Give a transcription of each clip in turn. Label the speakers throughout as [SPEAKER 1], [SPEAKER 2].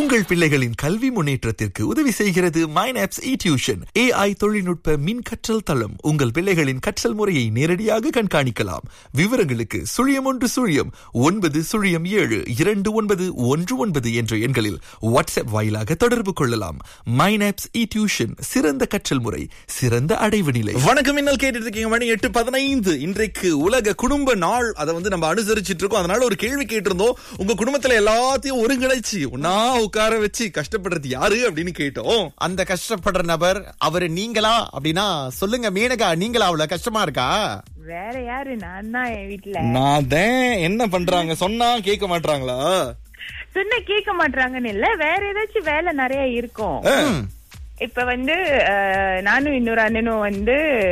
[SPEAKER 1] உங்கள் பிள்ளைகளின் கல்வி முன்னேற்றத்திற்கு உதவி செய்கிறது மைனாப்ஸ் இ டியூஷன் ஏஐ தொழில்நுட்ப மின் கற்றல் தளம் உங்கள் பிள்ளைகளின் கற்றல் முறையை நேரடியாக கண்காணிக்கலாம் விவரங்களுக்கு சுழியம் ஒன்று சுழியம் ஒன்பது சுழியம் ஏழு இரண்டு ஒன்பது ஒன்று ஒன்பது என்ற எண்களில் வாட்ஸ்அப் வாயிலாக தொடர்பு கொள்ளலாம் மைனாப்ஸ் இ டியூஷன் சிறந்த கற்றல் முறை சிறந்த அடைவு நிலை
[SPEAKER 2] வணக்கம் இன்னல் கேட்டுட்டு இருக்கீங்க மணி எட்டு பதினைந்து இன்றைக்கு உலக குடும்ப நாள் அதை வந்து நம்ம அனுசரிச்சிட்டு இருக்கோம் அதனால ஒரு கேள்வி கேட்டிருந்தோம் உங்க குடும்பத்துல எல்லாத்தையும் ஒருங்கிணைச்சு ஒன்னா உட்கார வச்சு கஷ்டப்படுறது யாரு அப்படின்னு கேட்டோம்
[SPEAKER 3] அந்த கஷ்டப்படுற நபர் அவரு நீங்களா அப்படின்னா சொல்லுங்க மீனகா நீங்களா அவ்வளவு கஷ்டமா இருக்கா
[SPEAKER 4] வேற யாரு நான் தான் என் வீட்டுல
[SPEAKER 2] நான் தான் என்ன பண்றாங்க சொன்னா கேட்க மாட்டாங்களா
[SPEAKER 4] சொன்ன கேட்க மாட்டாங்கன்னு இல்ல வேற ஏதாச்சும் வேலை நிறைய இருக்கும் இப்ப வந்து அஹ், நானும் இன்னொரு அண்ணனும் வந்து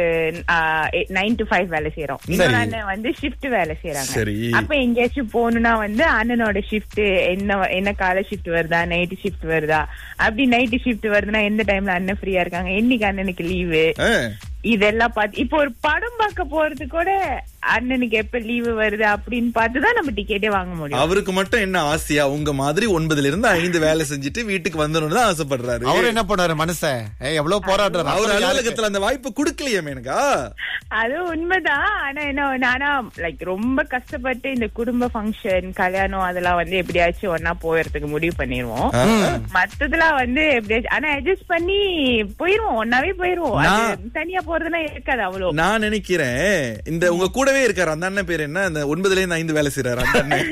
[SPEAKER 4] நைன் டு ஃபைவ் வேலை செய்யறோம் இன்னொரு அண்ணன் வந்து ஷிஃப்ட் வேலை செய்யறாங்க
[SPEAKER 2] சரி.
[SPEAKER 4] அப்ப எங்கேயாச்சும் போகணும்னா வந்து அண்ணனோட ஷிஃப்ட் என்ன என்ன கால ஷிஃப்ட் வருதா நைட் ஷிஃப்ட் வருதா அப்படி நைட் ஷிஃப்ட் வருதுன்னா எந்த டைம்ல அண்ணன் ஃப்ரீயா இருக்காங்க என்னைக்கு அண்ணனுக்கு லீவு
[SPEAKER 2] ஆ,
[SPEAKER 4] இதெல்லாம் பார்த்து இப்போ ஒரு படம் பார்க்க போறது கூட அண்ணனுக்கு எப்ப லீவு வருது அப்படின்னு பார்த்துதான் நம்ம டிக்கெட்டே வாங்க முடியும்
[SPEAKER 2] அவருக்கு மட்டும் என்ன ஆசையா உங்க மாதிரி ஒன்பதுல இருந்து ஐந்து வேலை செஞ்சுட்டு வீட்டுக்கு வந்துடணும்னு தான் ஆசைப்படுறாரு
[SPEAKER 3] அவர் என்ன பண்ணாரு மனுஷன் ஏய், எவ்வளவு போராடுறாரு
[SPEAKER 2] அவர்
[SPEAKER 3] அப்புறம் யாருக்கு?
[SPEAKER 2] அலுவலகத்துல அந்த வாய்ப்பு கொடுக்கலையே மேனகா
[SPEAKER 4] அது உண்மைதான் ஆனா என்ன ஒண்ணு, ஆனா லைக் ரொம்ப கஷ்டப்பட்டு இந்த குடும்ப ஃபங்க்ஷன் கல்யாணம் அதெல்லாம் வந்து எப்படியாச்சும் ஒன்னா போயறதுக்கு முடிவு பண்ணிருவோம் மத்ததெல்லாம் வந்து எப்படியாச்சும் ஆனா அட்ஜஸ்ட் பண்ணி போயிருவோம் ஒன்னாவே போயிருவோம் அது தனியா போறதுலாம் இருக்காது அவ்வளோ
[SPEAKER 2] நான் நினைக்கிறேன் இந்த உங்க கூடவே இருக்காரு அந்த அண்ணன் பேர் என்ன அந்த ஒன்பதுல இருந்து ஐந்து வேலை செய்யறாரு அந்த அண்ணன்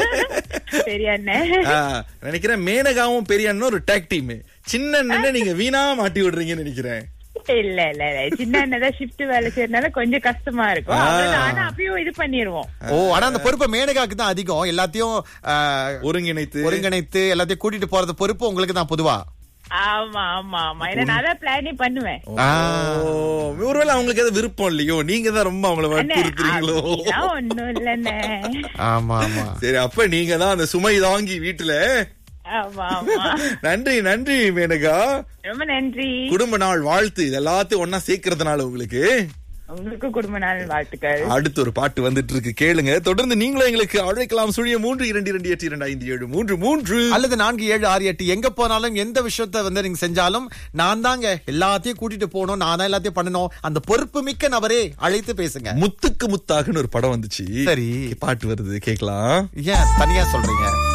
[SPEAKER 4] சரி அண்ணன்
[SPEAKER 2] ஆ, நினைக்கிறேன் மேனகாவும் பெரிய அண்ணனும் ஒரு டேக் டீம் சின்ன அண்ணனை நீங்க வீணா மாட்டி விடுறீங்கன்னு நினைக்கிறேன்
[SPEAKER 4] இல்ல இல்ல இல்ல சின்ன அண்ணன் ஷிஃப்ட் வேலை செய்யறதுனால கொஞ்சம் கஷ்டமா இருக்கும்
[SPEAKER 2] ஆ.
[SPEAKER 4] அவ்வளவுதான். ஆனா அப்பயும் இது பண்ணிருவோம்
[SPEAKER 3] ஓ ஆனா அந்த பொறுப்பு மேனகாக்கு தான் அதிகம் எல்லாத்தையும் ஆ,
[SPEAKER 2] ஒருங்கிணைத்து
[SPEAKER 3] ஒருங்கிணைத்து எல்லாத்தையும் கூட்டிட்டு போறது பொறுப்பு உங்களுக்கு தான் பொதுவா
[SPEAKER 4] ஆமா ஆமா ஆமா ஏன்னா நான் தான் பிளானே பண்ணுவேன்
[SPEAKER 2] ஓ, ஒருவேளை அவங்களுக்கு எதாவது விருப்பம் இல்லையோ நீங்க தான் ரொம்ப அவங்கள
[SPEAKER 4] அண்ணே,
[SPEAKER 2] வற்புறுத்துறீங்களோ
[SPEAKER 4] அப்படிலாம் ஒண்ணும் இல்லண்ணே
[SPEAKER 3] ஆமா ஆமா
[SPEAKER 2] சரி அப்ப நீங்க தான் அந்த சுமை தாங்கி வீட்டுல
[SPEAKER 4] ஆமா ஆமா
[SPEAKER 2] நன்றி நன்றி மேனகா
[SPEAKER 4] ரொம்ப நன்றி
[SPEAKER 2] குடும்ப நாள் வாழ்த்து இது எல்லாத்தையும் ஒன்னா சேர்க்கறதுனால உங்களுக்கு
[SPEAKER 4] உங்களுக்கு குடும்ப நாள் வாழ்த்துக்கள்
[SPEAKER 2] அடுத்து ஒரு பாட்டு வந்துட்டு இருக்கு கேளுங்க தொடர்ந்து நீங்களும் எங்களுக்கு அழைக்கலாம் சுழிய மூன்று இரண்டு இரண்டு எட்டு இரண்டு ஐந்து ஏழு மூன்று மூன்று
[SPEAKER 3] அல்லது நான்கு ஏழு ஆறு எட்டு எங்க போனாலும் எந்த விஷயத்த வந்து நீங்க செஞ்சாலும் நான் தாங்க எல்லாத்தையும் கூட்டிட்டு போகணும் நான் தான் எல்லாத்தையும் பண்ணணும் அந்த பொறுப்பு மிக்க நபரே அழைத்து பேசுங்க
[SPEAKER 2] முத்துக்கு முத்தாகன்னு ஒரு படம் வந்துச்சு
[SPEAKER 3] சரி.
[SPEAKER 2] பாட்டு வருது கேக்கலாம்
[SPEAKER 3] ஏன் தனியா சொல்றீங்க